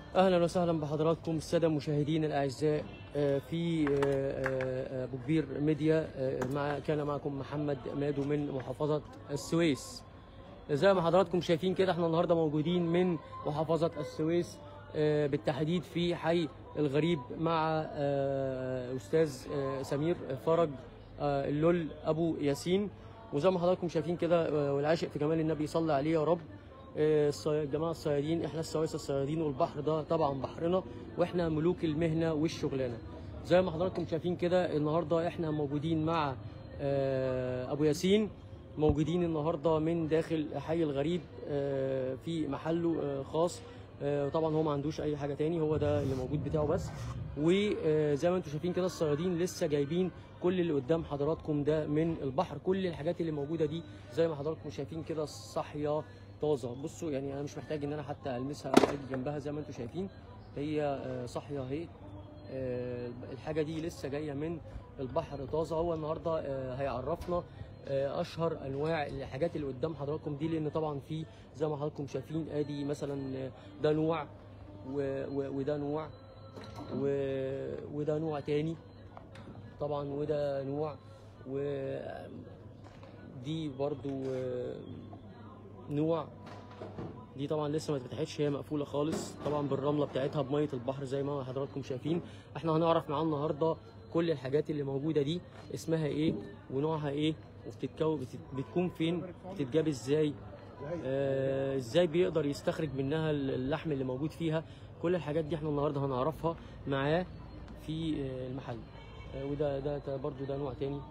اهلا وسهلا بحضراتكم الساده المشاهدين الاعزاء آه، في آه، آه، ابو كبير ميديا آه، مع كان معكم محمد مادو من محافظه السويس زي ما حضراتكم شايفين كده احنا النهارده موجودين من محافظه السويس آه، بالتحديد في حي الغريب مع آه، استاذ آه، سمير فرج آه، اللول ابو ياسين وزي ما حضراتكم شايفين كده آه، والعاشق في جمال النبي صلى عليه يا رب آه، الصي- الجماعه الصيادين احنا السويس الصيادين والبحر ده طبعا بحرنا واحنا ملوك المهنه والشغلانه زي ما حضراتكم شايفين كده النهارده احنا موجودين مع آه، ابو ياسين موجودين النهارده من داخل حي الغريب آه، في محله آه، خاص آه، طبعا هو ما عندوش اي حاجه تاني هو ده اللي موجود بتاعه بس وزي ما انتم شايفين كده الصيادين لسه جايبين كل اللي قدام حضراتكم ده من البحر كل الحاجات اللي موجوده دي زي ما حضراتكم شايفين كده صاحيه طازه بصوا يعني انا مش محتاج ان انا حتى المسها او اجي جنبها زي ما انتم شايفين هي آه، صاحيه اهي آه، الحاجه دي لسه جايه من البحر طازه هو النهارده آه، هيعرفنا آه، اشهر انواع الحاجات اللي قدام حضراتكم دي لان طبعا في زي ما حضراتكم شايفين ادي مثلا آه، ده نوع و- و- وده نوع و- وده نوع تاني طبعا وده نوع ودي برضو آه، نوع دي طبعا لسه ما اتفتحتش هي مقفوله خالص طبعا بالرمله بتاعتها بميه البحر زي ما حضراتكم شايفين احنا هنعرف معاه النهارده كل الحاجات اللي موجوده دي اسمها ايه ونوعها ايه وبتتكون بت- بتكون فين بتتجاب ازاي آه ازاي بيقدر يستخرج منها اللحم اللي موجود فيها كل الحاجات دي احنا النهارده هنعرفها معاه في آه، المحل آه وده ده, ده برضو ده نوع تاني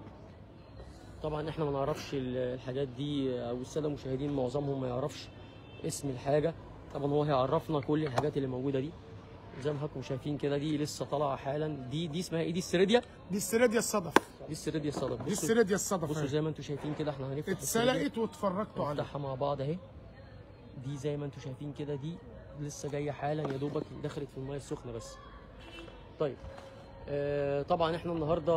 طبعا احنا ما نعرفش ال- الحاجات دي او الساده المشاهدين معظمهم ما يعرفش اسم الحاجه طبعا هو هيعرفنا كل الحاجات اللي موجوده دي زي ما حضراتكم شايفين كده دي لسه طالعه حالا دي دي اسمها ايه دي السريديا دي السرادية الصدف دي السريديا الصدف دي بصوا السرادية الصدف بصوا أهي. زي ما انتم شايفين كده احنا هنفتح السريديا. اتسلقت واتفرجتوا عليها نفتحها مع بعض اهي دي زي ما انتم شايفين كده دي لسه جايه حالا يا دوبك دخلت في الميه السخنه بس طيب آه طبعا احنا النهارده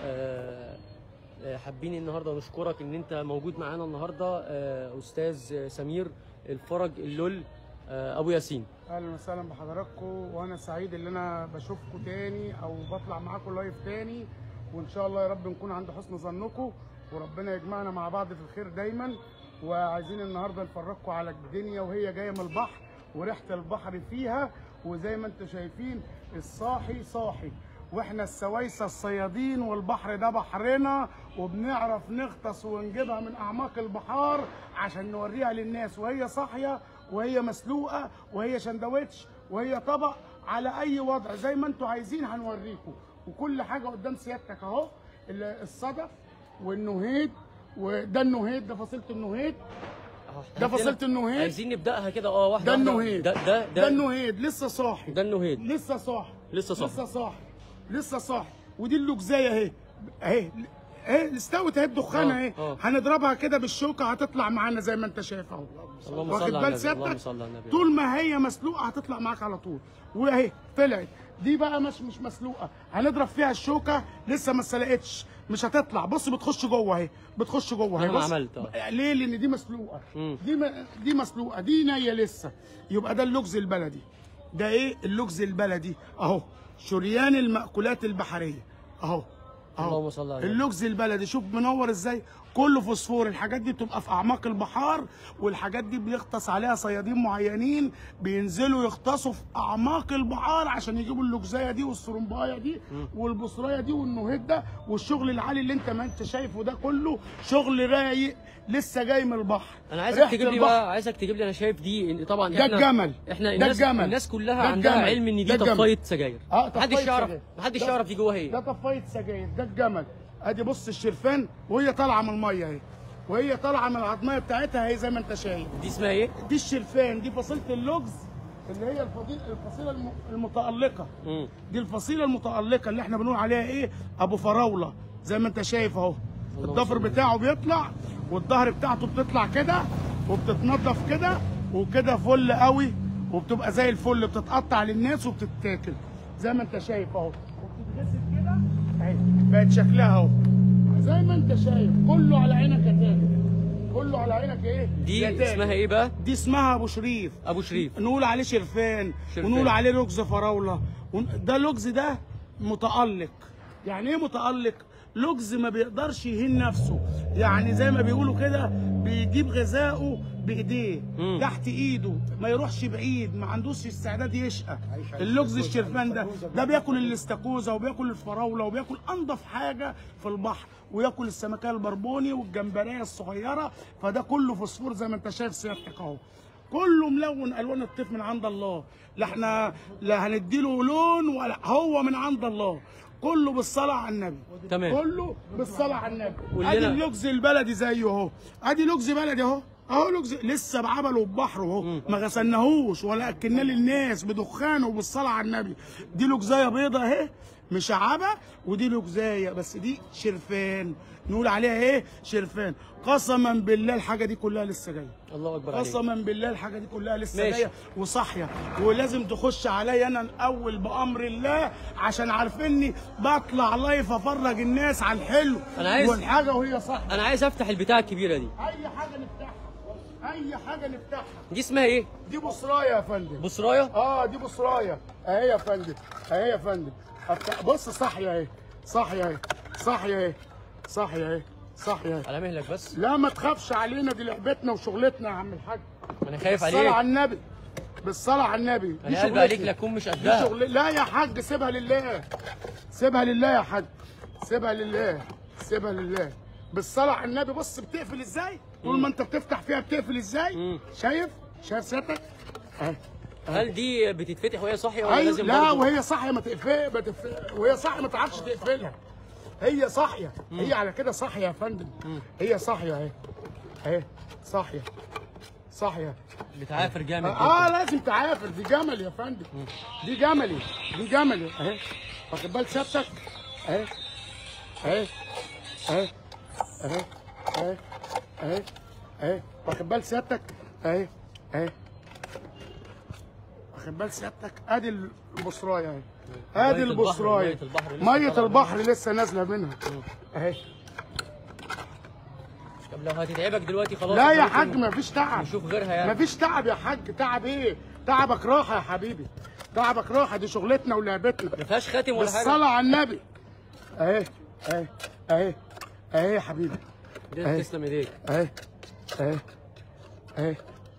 آه آه، حابين النهارده نشكرك ان انت موجود معانا النهارده آه استاذ سمير الفرج اللول آه ابو ياسين اهلا وسهلا بحضراتكم وانا سعيد ان انا بشوفكم تاني او بطلع معاكم لايف تاني وان شاء الله يا رب نكون عند حسن ظنكم وربنا يجمعنا مع بعض في الخير دايما وعايزين النهارده نفرجكم على الدنيا وهي جايه من البحر وريحه البحر فيها وزي ما انتم شايفين الصاحي صاحي واحنا السويسه الصيادين والبحر ده بحرنا وبنعرف نغطس ونجيبها من اعماق البحار عشان نوريها للناس وهي صاحيه وهي مسلوقه وهي شندوتش وهي طبق على اي وضع زي ما انتم عايزين هنوريكم وكل حاجه قدام سيادتك اهو ال- الصدف والنهيد وده النهيد ده فصيله النهيد أهو إحنا ده عندنا- فصيلة النهيد. عايزين نبداها كده اه واحده ده واحدة. النهيد ده ده ده ده, النهيد لسه صاحي ده النهيد لسه صاحي لسه صاحي. لسه صاحي لسه صاحي ودي اللوكزايه اهي اهي اهي استوت اهي بدخانها آه، اهي آه. هنضربها كده بالشوكه هتطلع معانا زي ما انت شايف اهو اللهم واخد صل على بال النبي اللهم سيادتك صل على النبي طول ما هي مسلوقه هتطلع معاك على طول واهي طلعت دي بقى مش مش مسلوقه هنضرب فيها الشوكه لسه ما اتسلقتش مش هتطلع بص بتخش جوه اهي بتخش جوه اهي مهما بص عملت، آه. ليه لان دي مسلوقه مم. دي م... دي مسلوقه دي نيه لسه يبقى ده اللوكز البلدي ده ايه اللوكز البلدي اهو شريان المأكولات البحريه اهو اهو اللهم صل على النبي. اللوكز البلدي شوف منور ازاي كله فوسفور الحاجات دي بتبقى في اعماق البحار والحاجات دي بيغطس عليها صيادين معينين بينزلوا يغطسوا في اعماق البحار عشان يجيبوا اللوكزايه دي والسرمبايه دي والبصرايه دي والنهيد ده والشغل العالي اللي انت ما انت شايفه ده كله شغل رايق لسه جاي من البحر انا عايزك ريحة تجيب لي البحر. بقى عايزك تجيب لي انا شايف دي إن طبعا ده احنا الجمل. احنا ده الناس الجمل. الناس كلها ده عندها الجمل. علم ان دي ده الجمل. طفايه سجاير اه طفاية محدش يعرف سجاير. محدش ده- يعرف دي جواها ايه ده طفايه سجاير ده الجمل ادي بص الشرفان وهي طالعه من الميه اهي وهي طالعه من العظميه بتاعتها اهي زي ما انت شايف دي اسمها ايه؟ دي الشرفان دي فصيله اللوجز اللي هي الفضيل الفصيله الم- المتالقه مم. دي الفصيله المتالقه اللي احنا بنقول عليها ايه ابو فراوله زي ما انت شايف اهو الضفر بتاعه بيطلع والظهر بتاعته بتطلع كده وبتتنضف كده وكده فل قوي وبتبقى زي الفل بتتقطع للناس وبتتاكل زي ما انت شايف اهو وبتتغسل كده اهي بقت شكلها اهو زي ما انت شايف كله على عينك يا تاجر كله كله على عينك ايه دي يا تاجر. اسمها ايه بقى دي اسمها ابو شريف ابو شريف نقول عليه شرفان, شرفان. ونقول عليه لغز فراوله ون- ده لغز ده متالق يعني ايه متالق لغز ما بيقدرش يهين نفسه يعني زي ما بيقولوا كده بيجيب غذائه بايديه مم. تحت ايده ما يروحش بعيد ما عندوش استعداد يشقى اللغز الشرفان ده ده بياكل الاستاكوزا وبياكل الفراوله وبياكل انضف حاجه في البحر وياكل السمكيه البربوني والجمبريه الصغيره فده كله فوسفور زي ما انت شايف سيادتك اهو كله ملون الوان الطيف من عند الله لا احنا لا هنديله لون ولا هو من عند الله كله بالصلاه على النبي تمام. كله بالصلاه على النبي قول ادي لنا- اللغز البلدي زيه اهو ادي لغز بلدي اهو اهو لغز لسه بعمله ببحره اهو ما غسلناهوش ولا اكلناه للناس بدخانه وبالصلاه على النبي دي لغزايه بيضه اهي مشعبه ودي لغزايه بس دي شرفان نقول عليها ايه شرفان قسما بالله الحاجه دي كلها لسه جايه الله اكبر عليك قسما بالله الحاجه دي كلها لسه ماشي. جايه وصاحيه ولازم تخش عليا انا الاول بامر الله عشان عارفيني بطلع لايف افرج الناس على الحلو أنا عايز- والحاجه وهي صح انا عايز افتح البتاعه الكبيره دي اي حاجه نفتحها اي حاجه نفتحها دي اسمها ايه دي بصرايه يا فندم بصرايه اه دي بصرايه اهي يا فندم اهي يا فندم أفتح- بص صاحيه اهي صاحيه اهي صاحيه اهي صاحيه اهي صاحيه اهي على مهلك بس لا ما تخافش علينا دي لعبتنا وشغلتنا يا عم الحاج انا خايف بالصلاة على عليك النبي بالصلاة على النبي دي انا قلبي شغلتنا. عليك لا تكون مش دي قدها شغل لا يا حاج سيبها لله سيبها لله يا حاج سيبها لله سيبها لله بالصلاة على النبي بص بتقفل ازاي طول ما انت بتفتح فيها بتقفل ازاي مم. شايف شايف سيادتك اهي هل دي بتتفتح وهي صاحيه ولا ايوه لازم لا برضه؟ وهي صاحيه ما تقفل ما تقفل وهي صاحيه ما تعرفش تقفلها هي صاحيه هي على كده صاحيه يا فندم هي صاحيه اهي اهي صاحيه صاحيه بتعافر جامد اه لازم تعافر دي جمل يا فندم دي جملي دي جملي اهي واخد بال سيادتك اهي اهي اهي اهي اهي اهي اهي واخد بال سيادتك اهي اهي واخد بال سيادتك ادي البصرايه اهي ادي مية البحر- البصرايه مية البحر لسه ميه طالعة البحر لسه نازله منها اهي طب لو هتتعبك دلوقتي خلاص لا يا ممكن حاج مفيش تعب نشوف غيرها يعني مفيش تعب يا حاج تعب ايه تعبك راحه يا حبيبي تعبك راحه دي شغلتنا ولعبتنا ما فيهاش خاتم ولا حاجه بالصلاه على النبي اهي اهي اهي اهي يا حبيبي دي أهي. تسلم ايديك اهي اهي اهي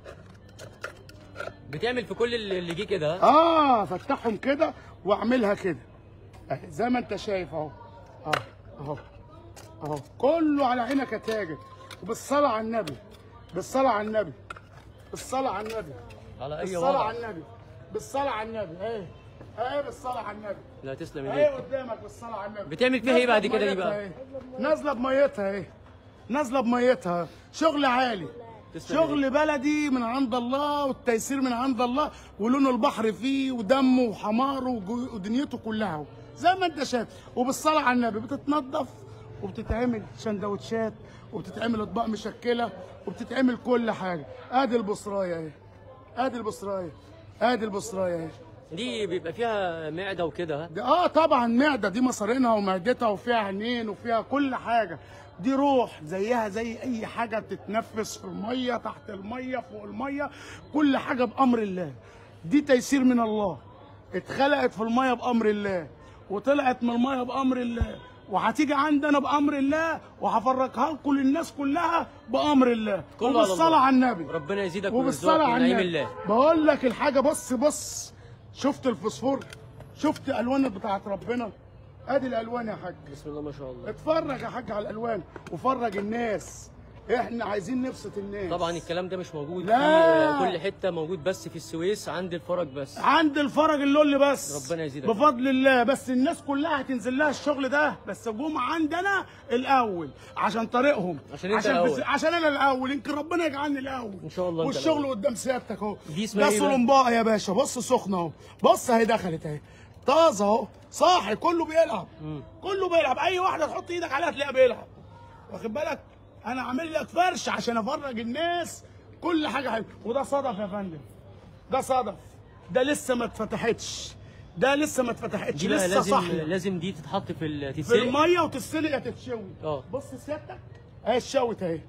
بتعمل في كل اللي اللي جه كده ها؟ اه فتحهم كده واعملها كده اهي زي ما انت شايف اهو اهو اهو اهو كله على عينك يا تاجر وبالصلاه على النبي بالصلاه على النبي بالصلاه على النبي على اي بالصلاه وضع على النبي بالصلاه على النبي اهي اهي بالصلاه على النبي لا تسلم اهي ايديك قدامك بالصلاه على النبي بتعمل فيها ايه بعد نازلة كده دي بميتها بقى؟ اهي. نازله بميتها اهي نازله بميتها شغل عالي تسلم شغل بلدي من عند الله والتيسير من عند الله ولون البحر فيه ودمه وحماره وجو- ودنيته كلها زي ما انت شايف وبالصلاه على النبي بتتنضف وبتتعمل سندوتشات وبتتعمل اطباق مشكله وبتتعمل كل حاجه ادي البصرايه اهي ادي البصرايه ادي البصرايه اهي دي بيبقى فيها معده وكده ها؟ دي اه طبعا معده دي مصارينها ومعدتها وفيها عينين وفيها كل حاجه دي روح زيها زي اي حاجه بتتنفس في الميه تحت الميه فوق الميه كل حاجه بامر الله دي تيسير من الله اتخلقت في الميه بامر الله وطلعت من الميه بامر الله وهتيجي عندنا بامر الله وهفرجها لكم للناس كلها بامر الله كله على الله. وبالصلاه على النبي ربنا يزيدك وبالصلاه ويرزقك من على نعيم النبي الله بقول لك الحاجه بص بص شفت الفوسفور شفت الوان بتاعت ربنا ادي الالوان يا حاج بسم الله ما شاء الله اتفرج يا حاج على الالوان وفرج الناس احنا عايزين نبسط الناس طبعا الكلام ده مش موجود لا. في كل حته موجود بس في السويس عند الفرج بس عند الفرج اللول بس ربنا يزيدك. بفضل الله بس الناس كلها هتنزل لها الشغل ده بس جم عندنا الاول عشان طريقهم عشان انت عشان الأول. بس- عشان انا الاول يمكن ربنا يجعلني الاول إن شاء الله أنت والشغل الأول. قدام سيادتك اهو دي اسمها ده إيه بقى؟ صلمباء يا باشا بص سخنه اهو بص اهي دخلت اهي طازه اهو صاحي كله بيلعب مم. كله بيلعب اي واحده تحط ايدك عليها تلاقيها بيلعب واخد بالك انا عامل لك فرش عشان افرج الناس كل حاجه حلوه وده صدف يا فندم ده صدف ده لسه ما اتفتحتش ده لسه ما اتفتحتش دي بقى لسه لازم صاحيه لازم دي تتحط في ال- في تتسلق الميه وتتسلق يا تتشوي اه. بص سيادتك اهي اتشوت اهي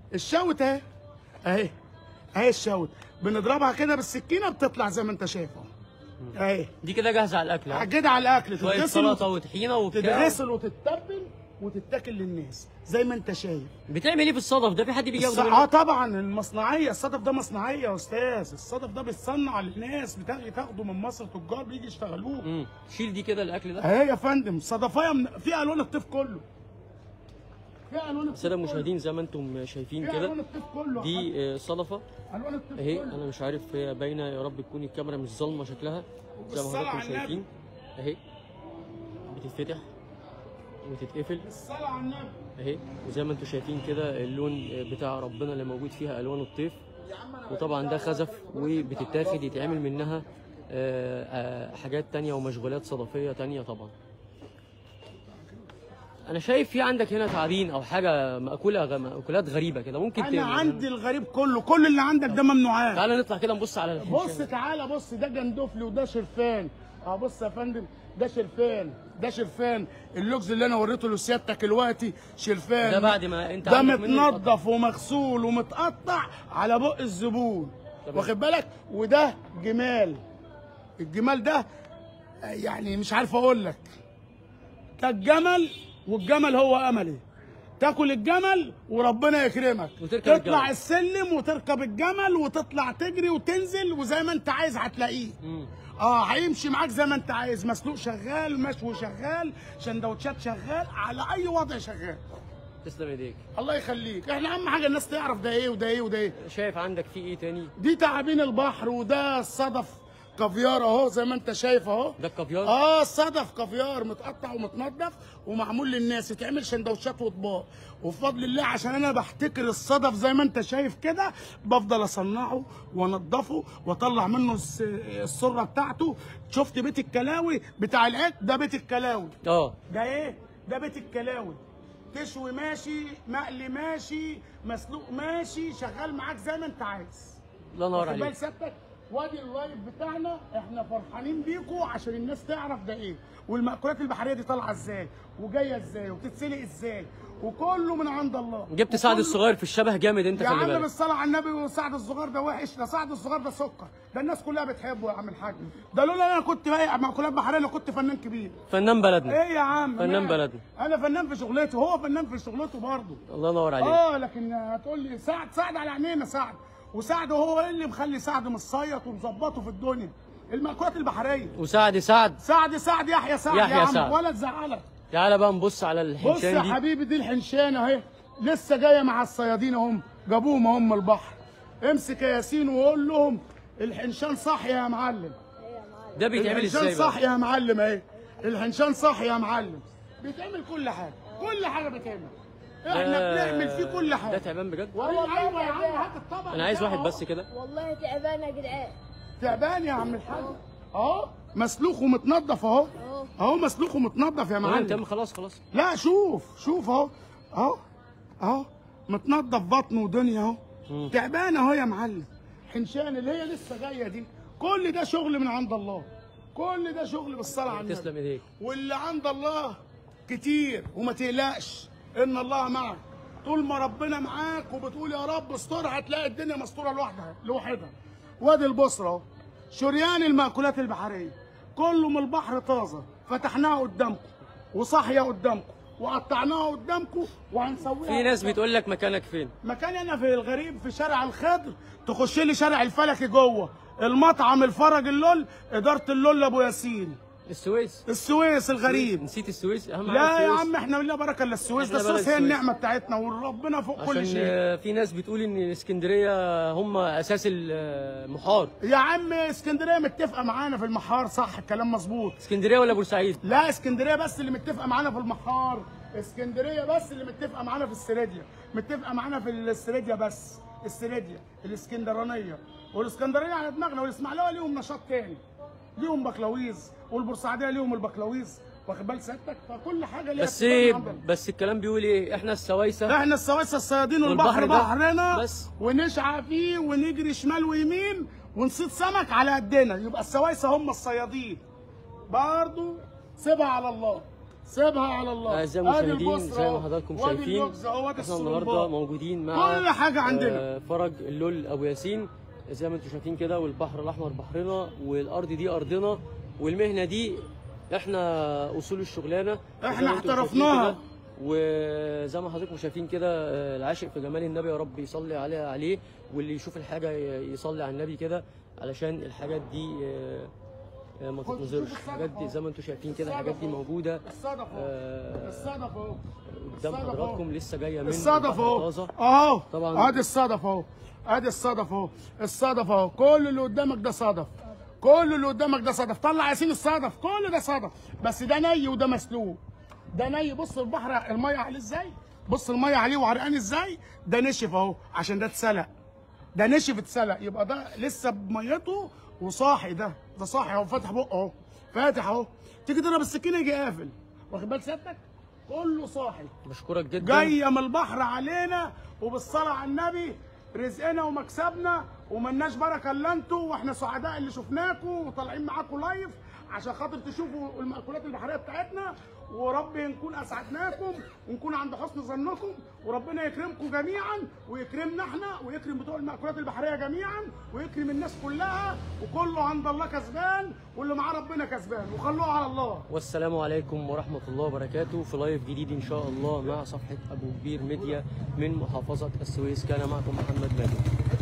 الشوت اهي اهي اهي الشوت بنضربها كده بالسكينه بتطلع زي ما انت شايف اهو اهي دي كده جاهزه على الاكل ها؟ كده على الاكل شويه تتغسل سلطه وت- وطحينه وبتاع تتغسل وتتبل وتتاكل للناس زي ما انت شايف بتعمل ايه في الصدف ده في حد بيجي الص- ياخده اه منك؟ طبعا المصنعيه الصدف ده مصنعيه يا استاذ الصدف ده بيتصنع للناس بتاخده تاخده من مصر تجار بيجي يشتغلوه امم شيل دي كده الاكل ده اهي يا فندم صدفايه من... في الوان الطيف كله في الوان الطيف الساده كله. المشاهدين زي ما انتم شايفين في كده الوان الطيف كله دي آه، صدفه الوان الطيف اهي كله انا مش عارف هي باينه يا رب تكون الكاميرا مش ظالمه شكلها زي ما والصلاة حضراتكم على النبي. شايفين اهي بتتفتح وتتقفل الصلاه على النبي اهي وزي ما انتم شايفين كده اللون بتاع ربنا اللي موجود فيها الوان الطيف وطبعا ده خزف وبتتاخد يتعمل منها آه، آه، حاجات تانية ومشغولات صدفية تانية طبعا انا شايف في عندك هنا تعابين او حاجة مأكولة غ- مأكولات غريبة كده ممكن انا تعمل عندي الغريب كله كل اللي عندك ده ممنوعات تعالى نطلع كده نبص على بص الحنشان. تعالى بص ده جندفلي وده شرفان اه بص يا فندم ده شرفان ده شرفان اللوكس اللي انا وريته لسيادتك دلوقتي شرفان ده بعد ما انت ده عندك منه متنضف ومغسول ومتقطع على بق الزبون تمام. واخد بالك وده جمال الجمال ده آه، يعني مش عارف اقول لك ده الجمل والجمل هو املي تاكل الجمل وربنا يكرمك وتركب تطلع الجمل. السلم وتركب الجمل وتطلع تجري وتنزل وزي ما انت عايز هتلاقيه مم. اه هيمشي معاك زي ما انت عايز مسلوق شغال مشوي شغال سندوتشات شغال على اي وضع شغال تسلم ايديك الله يخليك احنا اهم حاجه الناس تعرف ده ايه وده ايه وده ايه شايف عندك في ايه تاني دي تعابين البحر وده الصدف كافيار اهو زي ما انت شايف اهو ده الكافيار اه صدف كافيار متقطع ومتنضف ومعمول للناس يتعمل سندوتشات واطباق وبفضل الله عشان انا بحتكر الصدف زي ما انت شايف كده بفضل اصنعه وانضفه واطلع منه الس- السره بتاعته شفت بيت الكلاوي بتاع العيد ده بيت الكلاوي اه ده ايه ده بيت الكلاوي تشوي ماشي مقلي ماشي مسلوق ماشي شغال معاك زي ما انت عايز الله ينور واخد بال عليك سيادتك وادي اللايف بتاعنا احنا فرحانين بيكم عشان الناس تعرف ده ايه والمأكولات البحريه دي طالعه ازاي وجايه ازاي وبتتسلق ازاي وكله من عند الله جبت سعد وكله- الصغير في الشبه جامد انت يا خلي عم بالك بالصلاة على النبي وسعد الصغير ده وحش ده سعد الصغير ده سكر ده الناس كلها بتحبه يا عم الحاج ده لولا انا كنت بايع مأكولات بحريه انا كنت فنان كبير فنان بلدنا ايه يا عم فنان مالك؟ بلدنا. انا فنان في شغلتي وهو فنان في شغلته برضه الله ينور عليك اه لكن هتقول لي سعد سعد على عينينا سعد وسعد هو اللي مخلي سعد مصيط ومظبطه في الدنيا المأكولات البحريه وسعد سعد سعد سعد يحيى سعد يحيى يا عم سعد. ولا تزعلك تعالى بقى نبص على بص يا الحنشان دي حبيبي دي الحنشانه اهي لسه جايه مع الصيادين اهم جابوهم هم البحر امسك يا ياسين وقول لهم الحنشان صاحيه يا معلم ده بيتعمل الحنشان ازاي بقى صح يا معلم اهي الحنشان صح يا معلم بيتعمل كل حاجه كل حاجه بتعمل احنا ده- بنعمل فيه كل ده حاجه تعبان بجد والله ايوه يا عم هات الطبق انا عايز بتاعه واحد أهو. بس كده والله تعبانه يا جدعان تعبان يا عم الحاج اهو مسلوخ ومتنضف اهو اهو اهو مسلوخ ومتنضف يا تمام معلم تمام خلاص خلاص لا شوف شوف اهو اهو اهو متنضف بطن ودنيا اهو مم. تعبان اهو يا معلم حنشان اللي هي لسه جايه دي كل ده شغل من عند الله كل ده شغل بالصلاه على النبي تسلم ايديك واللي عند الله كتير وما تقلقش ان الله معك طول ما ربنا معاك وبتقول يا رب استرها هتلاقي الدنيا مستوره لوحدها لوحدها وادي البصره اهو شريان المأكولات البحريه كله من البحر طازه فتحناها قدامكم وصاحيه قدامكم وقطعناها قدامكم وهنسويها في ناس قدامكم. بتقول لك مكانك فين مكاني انا في الغريب في شارع الخضر تخش لي شارع الفلكي جوه المطعم الفرج اللول اداره اللول ابو ياسين السويس السويس الغريب نسيت السويس اهم حاجه لا يا السويس. عم احنا لا بركه الا السويس ده إحنا بلد السويس هي السويس. النعمه بتاعتنا وربنا فوق كل عشان شيء آه، في ناس بتقول ان اسكندريه هم اساس المحار يا عم اسكندريه متفقه معانا في المحار صح الكلام مظبوط اسكندريه ولا بورسعيد لا اسكندريه بس اللي متفقه معانا في المحار اسكندريه بس اللي متفقه معانا في السريديا متفقه معانا في السريديا بس السريديا الاسكندرانيه والاسكندرانيه على دماغنا والاسماعيليه ليهم نشاط تاني ليهم بكلاويز والبورسعيديه ليهم البكلاويز واخد بال سيادتك فكل حاجه ليها بس اتفاق من عندنا. بس الكلام بيقول ايه احنا السويسه احنا السويسه الصيادين والبحر والبحر ده بحرنا بس. ونشعى فيه ونجري شمال ويمين ونصيد سمك على قدنا يبقى السويسه هم الصيادين برضو سيبها على الله سيبها على الله اعزائي آدي المشاهدين البصرة زي ما أهو، حضراتكم وادي شايفين اللوكس أهو، وادي احنا النهارده السرمبار. موجودين مع كل حاجة عندنا. آه، فرج اللول ابو ياسين زي ما انتم شايفين كده والبحر الاحمر بحرنا والارض دي ارضنا والمهنه دي احنا اصول الشغلانه زي إحنا ما انتم شايفين احترفناها. كده. وزي ما حضراتكم شايفين كده آه، العاشق في جمال النبي يا رب يصلي عليه عليه واللي يشوف الحاجه ي- يصلي على النبي كده علشان الحاجات دي آه، آه، ما خد تتنظرش شوف الحاجات دي زي ما انتم شايفين كده الحاجات دي موجوده الصدف اهو آه، الصدف اهو قدام الصدف حضراتكم أهو. لسه جايه من الصدف البحر اهو طازه اهو طبعاً. ادي الصدف اهو ادي الصدف اهو الصدف اهو كل اللي قدامك ده صدف كل اللي قدامك ده صدف طلع ياسين الصدف كل ده صدف بس ده ني وده مسلوق ده ني بص البحر الميه عليه ازاي بص الميه عليه وعرقان ازاي ده نشف اهو عشان ده اتسلق ده نشف اتسلق يبقى ده لسه بميته وصاحي ده ده صاحي اهو فاتح بقه اهو فاتح اهو تيجي تضرب السكينه يجي قافل واخد بال سيادتك كله صاحي بشكرك جدا جايه من البحر علينا وبالصلاه على النبي رزقنا ومكسبنا وملناش بركه الا انتوا واحنا سعداء اللي شفناكم وطالعين معاكم لايف عشان خاطر تشوفوا المأكولات البحريه بتاعتنا ورب نكون اسعدناكم ونكون عند حسن ظنكم وربنا يكرمكم جميعا ويكرمنا احنا ويكرم بتوع المأكولات البحريه جميعا ويكرم الناس كلها وكله عند الله كسبان واللي معاه ربنا كسبان وخلوه على الله والسلام عليكم ورحمه الله وبركاته في لايف جديد ان شاء الله مع صفحه ابو كبير ميديا من محافظه السويس كان معكم محمد ماجد